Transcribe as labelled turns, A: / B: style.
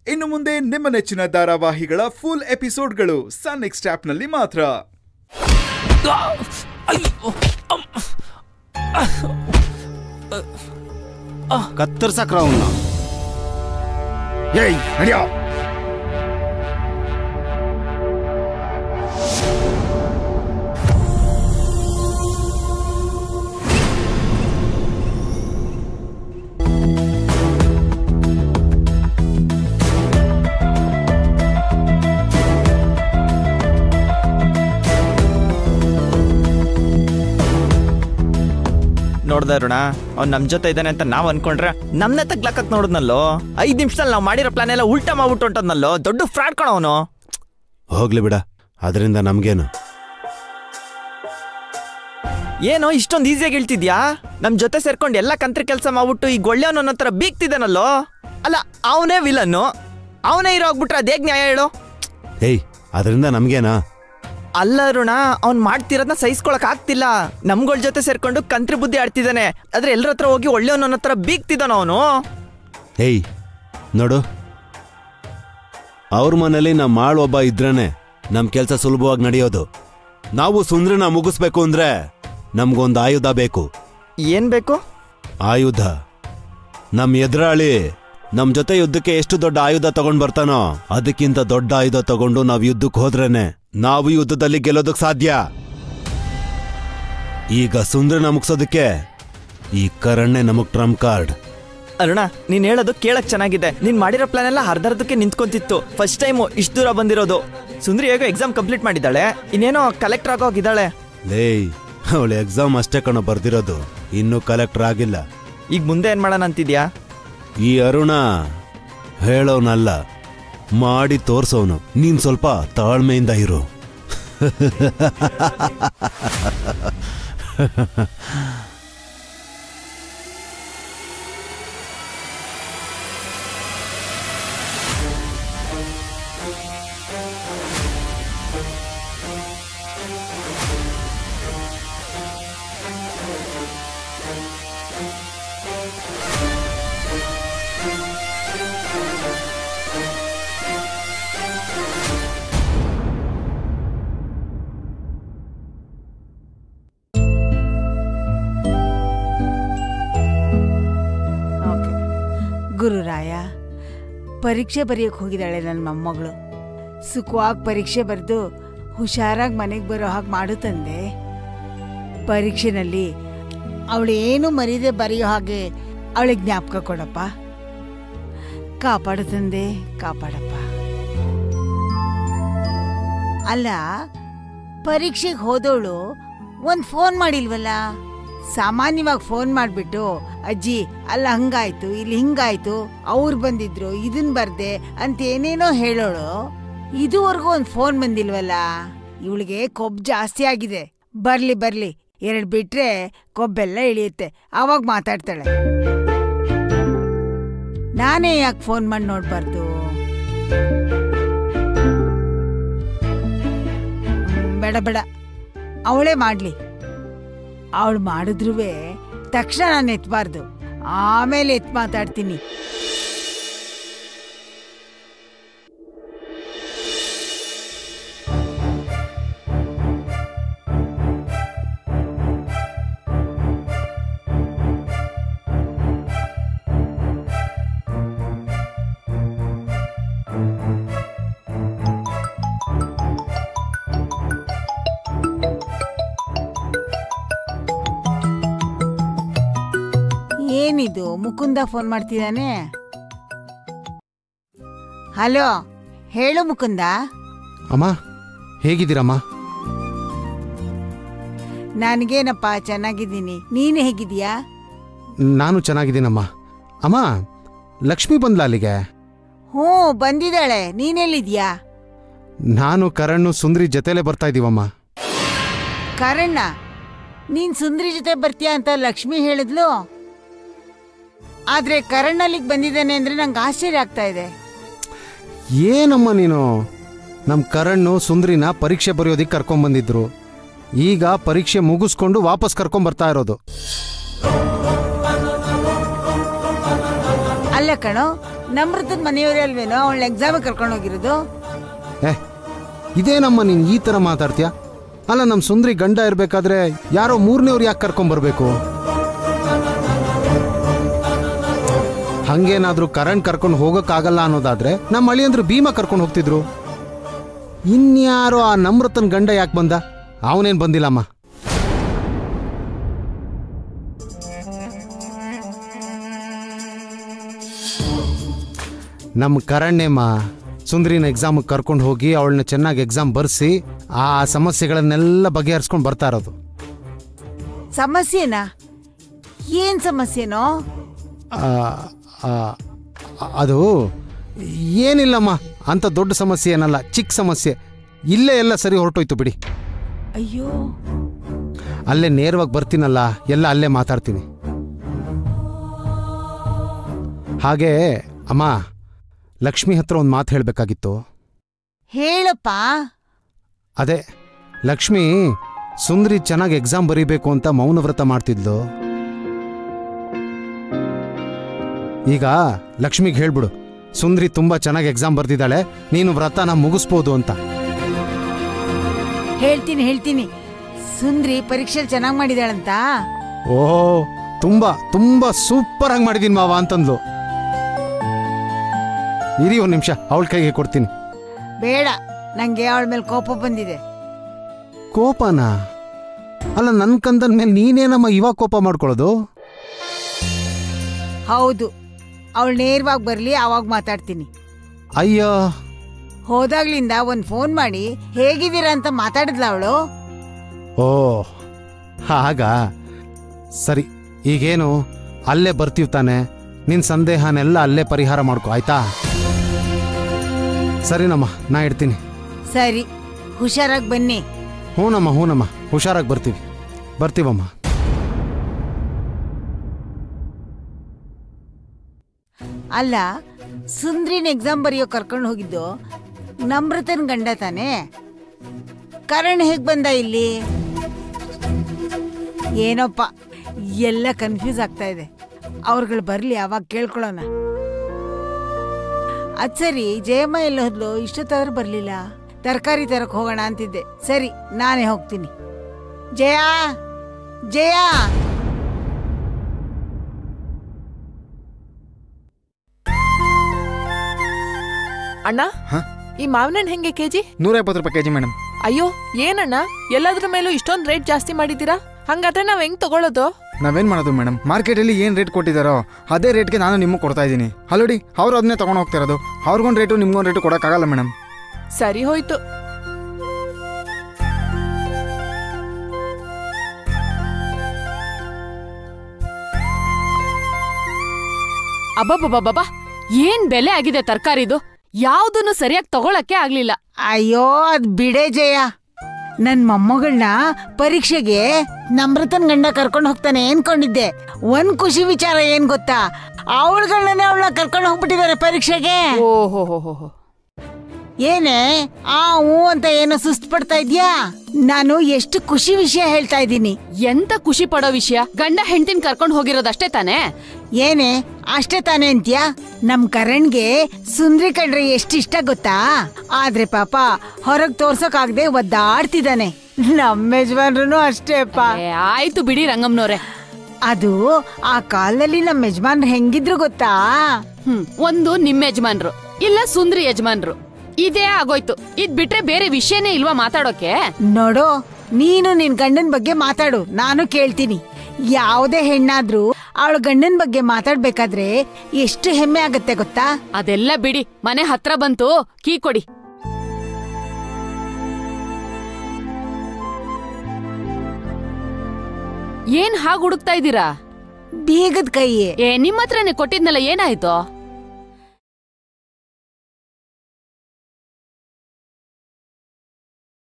A: ಇನ್ನು ಮುಂದೆ ನಿಮ್ಮ ನೆಚ್ಚಿನ ಧಾರಾವಾಹಿಗಳ ಫುಲ್ ಎಪಿಸೋಡ್ಗಳು ಸನ್ ನೆಕ್ಸ್ಟ್ ಆಪ್ನಲ್ಲಿ ಮಾತ್ರ
B: ಕತ್ತರ್ಸಕ್ರ ಅವನ್ನ ಏಯ್ ನಡಿಯೋ
C: ನೋಡ್ದ ಅರುಣ ಅವ್ನು ನಮ್ ಜೊತೆ ಇದ್ದಾನೆ ಅಂತ ನಾವ್ ಅನ್ಕೊಂಡ್ರೆ ನಮ್ನೆ ತಗ್ಲಾಕತ್ ನೋಡಿದ್ನಲ್ಲೋ ಐದ್ ನಿಮಿಷದಲ್ಲಿ ನಾವ್ ಮಾಡಿರೋ ಪ್ಲಾನ್ ಎಲ್ಲ ಉಲ್ಟಾ ಮಾಡ್ಬಿಟ್ಟು ಹೊಂಟದ್ನಲ್ಲೋ ದೊಡ್ಡ ಫ್ರಾಡ್ ಕಣ ಅವನು
B: ಹೋಗ್ಲಿ ಬಿಡ ಅದರಿಂದ ನಮ್ಗೇನು
C: ಏನೋ ಇಷ್ಟೊಂದು ಈಸಿಯಾಗಿ ಹೇಳ್ತಿದ್ಯಾ ನಮ್ ಜೊತೆ ಸೇರ್ಕೊಂಡು ಎಲ್ಲ ಕಂತ್ರಿ ಕೆಲಸ ಮಾಡ್ಬಿಟ್ಟು ಈಗ ಒಳ್ಳೆಯವನು ಅನ್ನೋ ಥರ ಬೀಗ್ತಿದ್ದಾನಲ್ಲೋ ಅಲ್ಲ ಅವನೇ ವಿಲನ್ನು ಅವನೇ ಇರೋ ಆಗ್ಬಿಟ್ರೆ ಅದೇಗ್ ನ್ಯಾಯ ಹೇಳು
B: ಏಯ್ ಅದರಿಂದ ನಮ್ಗೇನಾ
C: ಅಲ್ಲ ಅರುಣ ಅವ್ನ್ ಮಾಡ್ತಿರೋದನ್ನ ಸಹಿಸ್ಕೊಳಕ್ ಆಗ್ತಿಲ್ಲ ನಮ್ಗಳ ಜೊತೆ ಸೇರ್ಕೊಂಡು ಕಂತ್ರಿ ಬುದ್ಧಿ ಆಡ್ತಿದ್ದಾನೆ ಆದ್ರೆ ಎಲ್ಲರ ಹತ್ರ ಹೋಗಿ ಒಳ್ಳೆಯವನು ಅನ್ನೋ ಥರ ಬೀಗ್ತಿದ್ದಾನ ಅವನು
B: ಏಯ್ ನೋಡು ಅವ್ರ ಮನೇಲಿ ನಮ್ಮ ಆಳ್ ಒಬ್ಬ ಇದ್ರೇನೆ ನಮ್ ಕೆಲ್ಸ ಸುಲಭವಾಗಿ ನಡೆಯೋದು ನಾವು ಸುಂದ್ರನ ಮುಗಿಸ್ಬೇಕು ಅಂದ್ರೆ ನಮ್ಗೊಂದು ಆಯುಧ ಬೇಕು
C: ಏನ್ ಬೇಕು
B: ಆಯುಧ ನಮ್ ಎದುರಾಳಿ ನಮ್ ಜೊತೆ ಯುದ್ಧಕ್ಕೆ ಎಷ್ಟು ದೊಡ್ಡ ಆಯುಧ ತಗೊಂಡ್ ಬರ್ತಾನೋ ಅದಕ್ಕಿಂತ ದೊಡ್ಡ ಆಯುಧ ತಗೊಂಡು ನಾವ್ ಯುದ್ಧಕ್ಕೆ ಹೋದ್ರೇನೆ ನಾವು ಯುದ್ಧದಲ್ಲಿ ಗೆಲ್ಲೋದಕ್ ಸಾಧ್ಯ ಈಗ ಸುಂದ್ರನ ಮುಗ್ಸೋದಕ್ಕೆ ಈ ಕರಣ್ಣೆ ನಮಗ್ ಟ್ರಂಪ್ ಕಾರ್ಡ್
C: ಅರುಣ ನೀನ್ ಹೇಳೋದು ಕೇಳಕ್ ಚೆನ್ನಾಗಿದೆ ನೀನ್ ಮಾಡಿರೋ ಪ್ಲಾನ್ ಎಲ್ಲ ಅರ್ಧರ್ಧಕ್ಕೆ ನಿಂತ್ಕೊಂತಿತ್ತು ಫಸ್ಟ್ ಟೈಮು ಇಷ್ಟು ದೂರ ಬಂದಿರೋದು ಸುಂದ್ರಿ ಹೇಗೋ ಎಕ್ಸಾಮ್ ಕಂಪ್ಲೀಟ್ ಮಾಡಿದ್ದಾಳೆ ಇನ್ನೇನೋ ಕಲೆಕ್ಟರ್ ಆಗೋಗಿದ್ದಾಳೆ
B: ಲೇಯ್ ಅವಳು ಎಕ್ಸಾಮ್ ಅಷ್ಟೇ ಕಣ ಬರ್ದಿರೋದು ಇನ್ನೂ ಕಲೆಕ್ಟರ್ ಆಗಿಲ್ಲ
C: ಈಗ ಮುಂದೆ ಏನ್ ಮಾಡೋಣ ಅಂತಿದ್ಯಾ
B: ಈ ಅರುಣ ಹೇಳೋನಲ್ಲ ಮಾಡಿ ತೋರ್ಸೋನು ನೀನ್ ಸ್ವಲ್ಪ ತಾಳ್ಮೆಯಿಂದ ಇರು
D: ಓಕೆ ಗುರುರಾಯ ಪರೀಕ್ಷೆ ಬರೆಯಕ್ಕೆ ಹೋಗಿದ್ದಾಳೆ ನನ್ನ ಮೊಮ್ಮಗಳು ಸುಖವಾಗಿ ಪರೀಕ್ಷೆ ಬರೆದು ಹುಷಾರಾಗಿ ಮನೆಗೆ ಬರೋ ಹಾಗೆ ಮಾಡು ತಂದೆ ಪರೀಕ್ಷೆನಲ್ಲಿ ಅವಳು ಏನು ಮರೀದೆ ಬರೆಯೋ ಹಾಗೆ ಅವಳಿಗೆ ಜ್ಞಾಪಕ ಕೊಡಪ್ಪ ಕಾಪಾಡು ತಂದೆ ಕಾಪಾಡಪ್ಪ ಅಲ್ಲ ಪರೀಕ್ಷೆಗೆ ಹೋದವಳು ಒಂದು ಫೋನ್ ಮಾಡಿಲ್ವಲ್ಲ ಸಾಮಾನ್ಯವಾಗಿ ಫೋನ್ ಮಾಡಿಬಿಟ್ಟು ಅಜ್ಜಿ ಅಲ್ಲ ಹಂಗಾಯ್ತು ಇಲ್ಲಿ ಹಿಂಗಾಯ್ತು ಅವ್ರು ಬಂದಿದ್ರು ಇದನ್ ಬರ್ದೆ ಅಂತ ಏನೇನೋ ಹೇಳೋಳು ಇದುವರೆಗೂ ಒಂದು ಫೋನ್ ಬಂದಿಲ್ವಲ್ಲ ಇವಳಿಗೆ ಕೊಬ್ಬು ಜಾಸ್ತಿ ಆಗಿದೆ ಬರ್ಲಿ ಬರ್ಲಿ ಎರಡು ಬಿಟ್ರೆ ಕೊಬ್ಬೆಲ್ಲ ಇಳಿಯುತ್ತೆ ಆವಾಗ ಮಾತಾಡ್ತಾಳೆ ನಾನೇ ಯಾಕೆ ಫೋನ್ ಮಾಡಿ ನೋಡ್ಬಾರ್ದು ಹ್ಮ್, ಬೇಡ ಬೇಡ ಅವಳೇ ಮಾಡ್ಲಿ ಅವಳು ಮಾಡಿದ್ರೂ ತಕ್ಷಣ ನಾನು ಎತ್ತಬಾರ್ದು ಆಮೇಲೆ ಎತ್ ಮಾತಾಡ್ತೀನಿ ಏನಿದು ಮುಕುಂದ ಫೋನ್ ಮಾಡ್ತಿದ್ದಾನೆ ಹಲೋ ಹೇಳು ಮುಕುಂದ
E: ಅಮ್ಮ ಹೇಗಿದ್ದೀರಮ್ಮ
D: ನನಗೇನಪ್ಪ ಚೆನ್ನಾಗಿದ್ದೀನಿ ನೀನು ಹೇಗಿದೀಯಾ
E: ನಾನು ಚೆನ್ನಾಗಿದ್ದೀನಮ್ಮ ಅಮ್ಮ ಲಕ್ಷ್ಮಿ ಬಂದ್ಲ ಅಲ್ಲಿಗೆ
D: ಹ್ಞೂ ಬಂದಿದ್ದಾಳೆ ನೀನೆಲ್ಲಿದ್ಯಾ
E: ನಾನು ಕರಣ್ ಸುಂದ್ರಿ ಜೊತೆಲೇ ಬರ್ತಾ ಇದೀವಮ್ಮ
D: ಕರಣ್ಣ ನೀನ್ ಸುಂದ್ರಿ ಜೊತೆ ಬರ್ತೀಯ ಅಂತ ಲಕ್ಷ್ಮಿ ಹೇಳಿದ್ಲು ಆದ್ರೆ ಕರಣ್ ಅಲ್ಲಿಗೆ ಬಂದಿದ್ದಾನೆ ಅಂದ್ರೆ ನಂಗೆ ಆಶ್ಚರ್ಯ ಆಗ್ತಾ ಇದೆ
E: ಏನಮ್ಮ ನೀನು ನಮ್ಮ ಕರಣ್ ಸುಂದ್ರಿನ ಪರೀಕ್ಷೆ ಬರೆಯೋದಿಕ್ಕೆ ಕರ್ಕೊಂಬಂದಿದ್ರು ಈಗ ಪರೀಕ್ಷೆ ಮುಗಿಸ್ಕೊಂಡು ವಾಪಸ್ ಕರ್ಕೊಂಬರ್ತಾ ಇರೋದು
D: ಅಲ್ಲ ಕಣೋ ನಮ್ರತನ್ ಮನೆಯವರೇ ಅಲ್ವೇನೋ ಅವಳ ಎಕ್ಸಾಮ್ ಕರ್ಕೊಂಡು ಹೋಗಿರೋದು
E: ಏ ಇದೇನಮ್ಮ ನೀನು ಈ ಥರ ಮಾತಾಡ್ತೀಯ ಅಲ್ಲ ನಮ್ಮ ಸುಂದ್ರಿ ಗಂಡ ಇರಬೇಕಾದ್ರೆ ಯಾರೋ ಮೂರನೇವ್ರು ಯಾಕೆ ಕರ್ಕೊಂಬರ್ಬೇಕು ಹಂಗೇನಾದ್ರೂ ಕರೆಂಟ್ ಕರ್ಕೊಂಡು ಹೋಗೋಕ್ಕಾಗಲ್ಲ ಅನ್ನೋದಾದ್ರೆ ನಮ್ಮ ಅಳಿಯಂದ್ರು ಭೀಮಾ ಕರ್ಕೊಂಡು ಹೋಗ್ತಿದ್ರು ಇನ್ಯಾರೋ ಆ ನಮ್ರತನ್ ಗಂಡ ಯಾಕೆ ಬಂದ ಅವನೇನು ಬಂದಿಲ್ಲಮ್ಮ ನಮ್ಮ ಕರಣ್ಯಮ್ಮ ಸುಂದ್ರಿನ ಎಕ್ಸಾಮಿಗೆ ಕರ್ಕೊಂಡು ಹೋಗಿ ಅವಳನ್ನ ಚೆನ್ನಾಗಿ ಎಕ್ಸಾಮ್ ಬರ್ಸಿ ಆ ಸಮಸ್ಯೆಗಳನ್ನೆಲ್ಲ ಬಗೆಹರಿಸ್ಕೊಂಡು ಬರ್ತಾ ಇರೋದು
D: ಸಮಸ್ಯೆನಾ ಏನ್ ಸಮಸ್ಯೆನೋ
E: ಆ, ಆ, ಅದು ಏನಿಲ್ಲಮ್ಮ ಅಂತ ದೊಡ್ಡ ಸಮಸ್ಯೆ ಏನಲ್ಲ ಚಿಕ್ಕ ಸಮಸ್ಯೆ ಇಲ್ಲೇ ಎಲ್ಲ ಸರಿ ಹೊರಟೋಯ್ತು ಬಿಡಿ
D: ಅಯ್ಯೋ
E: ಅಲ್ಲೇ ನೇರವಾಗಿ ಬರ್ತೀನಲ್ಲ ಎಲ್ಲ ಅಲ್ಲೇ ಮಾತಾಡ್ತೀನಿ ಹಾಗೆ ಅಮ್ಮ ಲಕ್ಷ್ಮಿ ಹತ್ರ ಒಂದು ಮಾತು ಹೇಳಬೇಕಾಗಿತ್ತು
D: ಹೇಳಪ್ಪ
E: ಅದೇ ಲಕ್ಷ್ಮಿ ಸುಂದ್ರಿ ಚೆನ್ನಾಗಿ ಎಕ್ಸಾಮ್ ಬರೀಬೇಕು ಅಂತ ಮೌನವ್ರತ ಮಾಡ್ತಿದ್ಲು ಈಗ ಲಕ್ಷ್ಮಿಗೆ ಹೇಳ್ಬಿಡು ಸುಂದ್ರಿ ತುಂಬಾ ಚೆನ್ನಾಗಿ ಎಕ್ಸಾಮ್ ಬರ್ದಿದ್ದಾಳೆ ನೀನು ವ್ರತನ ಮುಗಿಸ್ಬೋದು ಅಂತ
D: ಹೇಳ್ತೀನಿ ಹೇಳ್ತೀನಿ ಸುಂದ್ರಿ ಪರೀಕ್ಷೆ ಚೆನ್ನಾಗಿ ಮಾಡಿದಾಳಂತ
E: ಓ ತುಂಬಾ ತುಂಬಾ ಸೂಪರ್ ಆಗಿ ಮಾಡಿದೀನಿ ಮಾವ ಅಂತಂದ್ಲು ಇರಿ ಒಂದು ನಿಮಿಷ ಅವಳ ಕೈಗೆ ಕೊಡ್ತೀನಿ
D: ಬೇಡ ನಂಗೆ ಅವಳ ಮೇಲೆ ಕೋಪ ಬಂದಿದೆ
E: ಕೋಪನಾ ಅಲ್ಲ ನನ್ನ ಕಂದನ್ ಮೇಲೆ ನೀನೇನಮ್ಮ ಇವಾಗ ಕೋಪ ಮಾಡ್ಕೊಳ್ಳೋದು
D: ಹೌದು ಅವಳು ನೇರವಾಗಿ ಬರ್ಲಿ ಅವಾಗ ಮಾತಾಡ್ತೀನಿ
E: ಅಯ್ಯೋ
D: ಹೋದಾಗ್ಲಿಂದ ಒಂದ್ ಫೋನ್ ಮಾಡಿ ಹೇಗಿದ್ದೀರಾ ಅಂತ ಮಾತಾಡಿದ್ಲ ಅವಳು
E: ಓ ಹಾಗಾ ಸರಿ ಈಗೇನು ಅಲ್ಲೇ ಬರ್ತೀವಿ ತಾನೆ ನಿನ್ನ ಸಂದೇಹನೆಲ್ಲ ಅಲ್ಲೇ ಪರಿಹಾರ ಮಾಡ್ಕೊ ಆಯ್ತಾ ಸರಿನಮ್ಮ ನಾ ಇಡ್ತೀನಿ
D: ಸರಿ ಹುಷಾರಾಗಿ ಬನ್ನಿ
E: ಹ್ಞೂನಮ್ಮ ಹ್ಞೂನಮ್ಮ ಹುಷಾರಾಗಿ ಬರ್ತೀವಿ ಬರ್ತೀವಮ್ಮ
D: ಅಲ್ಲ ಸುಂದ್ರಿನ ಎಕ್ಸಾಮ್ ಬರೆಯೋ ಕರ್ಕೊಂಡು ಹೋಗಿದ್ದು ನಮ್ರತನ್ ಗಂಡ ತಾನೆ ಕರಣ್ ಹೇಗ್ ಬಂದ ಇಲ್ಲಿ ಏನೋಪ್ಪ ಎಲ್ಲ ಕನ್ಫ್ಯೂಸ್ ಆಗ್ತಾ ಇದೆ ಅವ್ರುಗಳು ಬರ್ಲಿ ಅವಾಗ ಕೇಳ್ಕೊಳ್ಳೋಣ ಅದ್ ಸರಿ ಜಯಮ್ಮ ಎಲ್ಲ ಹೋದ್ಲು ಇಷ್ಟೊತ್ತಾದ್ರೂ ಬರ್ಲಿಲ್ಲ ತರಕಾರಿ ತರಕ್ ಹೋಗೋಣ ಅಂತಿದ್ದೆ ಸರಿ ನಾನೇ ಹೋಗ್ತೀನಿ ಜಯ ಜಯ
F: ಅಣ್ಣ
G: ಹ?
F: ಈ ಮಾವಿನ ಹಣ್ಣು ಹೆಂಗೆ ಕೆಜಿ
G: ನೂರ ಎಪ್ಪತ್ತು ರೂಪಾಯಿ ಕೆಜಿ ಮೇಡಮ್
F: ಅಯ್ಯೋ ಏನಣ್ಣ ಎಲ್ಲದ್ರ ಮೇಲೂ ಇಷ್ಟೊಂದು ರೇಟ್ ಜಾಸ್ತಿ ಮಾಡಿದ್ದೀರಾ ಹಂಗಾದ್ರೆ ನಾವ್ ಹೆಂಗ್ ತಗೊಳ್ಳೋದು
G: ನಾವೇನ್ ಮಾಡೋದು ಮೇಡಮ್ ಮಾರ್ಕೆಟಲ್ಲಿ ಏನು ರೇಟ್ ಕೊಟ್ಟಿದ್ದಾರೋ ಅದೇ ರೇಟ್ಗೆ ನಾನು ನಿಮಗೆ ಕೊಡ್ತಾ ಇದ್ದೀನಿ ಅಲ್ಲೋಡಿ ಅವ್ರು ಅದನ್ನೇ ತಗೊಂಡು ಹೋಗ್ತಾ ಇರೋದು ಅವ್ರಿಗೊಂದು ರೇಟು ನಿಮ್ಗೊಂದು ರೇಟು ಕೊಡೋಕ್ಕಾಗಲ್ಲ ಮೇಡಮ್
F: ಸರಿ ಹೋಯ್ತು
H: ಅಬ್ಬಬ್ಬಬ್ಬಬ್ಬ ಏನ್ ಬೆಲೆ ಆಗಿದೆ ತರ್ಕಾರಿದು ಯಾವ್ದನ್ನು ಸರಿಯಾಗಿ ತಗೊಳಕ್ಕೆ ಆಗ್ಲಿಲ್ಲ
D: ಅಯ್ಯೋ ಅದ್ ಬಿಡೆ ಜಯ ನನ್ ಮೊಮ್ಮಗಳನ್ನ ಪರೀಕ್ಷೆಗೆ ನಮ್ರತನ್ ಗಂಡ ಕರ್ಕೊಂಡು ಹೋಗ್ತಾನೆ ಅನ್ಕೊಂಡಿದ್ದೆ ಒಂದ್ ಖುಷಿ ವಿಚಾರ ಏನ್ ಗೊತ್ತಾ ಅವಳುಗಳನ್ನೇ ಅವಳ ಕರ್ಕೊಂಡು ಹೋಗ್ಬಿಟ್ಟಿದ್ದಾರೆ ಪರೀಕ್ಷೆಗೆ
H: ಓಹೋ ಹೋ ಹೋ ಹೋ
D: ಏನೇ ಆ ಹೂ ಅಂತ ಏನೋ ಸುಸ್ತು ಪಡ್ತಾ ಇದ್ಯಾ ನಾನು ಎಷ್ಟು ಖುಷಿ ವಿಷಯ ಹೇಳ್ತಾ ಇದ್ದೀನಿ
H: ಎಂತ ಖುಷಿ ಪಡೋ ವಿಷಯ ಗಂಡ ಹೆಂಡತಿನ ಕರ್ಕೊಂಡ್ ಹೋಗಿರೋದಷ್ಟೇ ತಾನೇ
D: ಏನೇ ಅಷ್ಟೇ ತಾನೇ ಅಂತ್ಯಾ ನಮ್ ಕರಣ್ಗೆ ಸುಂದ್ರಿ ಕಂಡ್ರೆ ಎಷ್ಟಿಷ್ಟ ಗೊತ್ತಾ ಆದ್ರೆ ಪಾಪ ಹೊರಗ್ ತೋರ್ಸೋಕಾಗ್ದೆ ಒದ್ದಾಡ್ತಿದ್ದಾನೆ ನಮ್ಮ ಯಜಮಾನ್ರು ಅಷ್ಟೇಪ್ಪ
H: ಏ, ಆಯ್ತು ಬಿಡಿ ರಂಗಮ್ನವ್ರೆ
D: ಅದು ಆ ಕಾಲದಲ್ಲಿ ನಮ್ಮ ಯಜಮಾನ್ರು ಹೆಂಗಿದ್ರು ಗೊತ್ತಾ
H: ಹ್ಮ್ ಒಂದು ನಿಮ್ ಯಜಮಾನ್ರು ಇಲ್ಲ ಸುಂದ್ರಿ ಯಜಮಾನ್ರು ಇದೇ ಆಗೋಯ್ತು ಇದ್ ಬಿಟ್ರೆ ಬೇರೆ ವಿಷಯನೇ ಇಲ್ವಾ ಮಾತಾಡೋಕೆ
D: ನೋಡೋ ನೀನು ನಿನ್ ಗಂಡನ್ ಬಗ್ಗೆ ಮಾತಾಡು ನಾನು ಕೇಳ್ತೀನಿ ಯಾವುದೇ ಹೆಣ್ಣಾದ್ರೂ ಅವಳ ಗಂಡನ್ ಬಗ್ಗೆ ಮಾತಾಡ್ಬೇಕಾದ್ರೆ ಎಷ್ಟು ಹೆಮ್ಮೆ ಆಗತ್ತೆ ಗೊತ್ತಾ
H: ಅದೆಲ್ಲ ಬಿಡಿ ಮನೆ ಹತ್ರ ಬಂತು ಕೀ ಕೊಡಿ ಏನ್ ಹಾಗ್ ಹುಡುಕ್ತಾ ಇದ್ದೀರಾ
D: ಬೀಗದ ಕೈ
H: ಏ ನಿಮ್ ಹತ್ರನೇ ಕೊಟ್ಟಿದ್ನಲ್ಲ ಏನಾಯ್ತು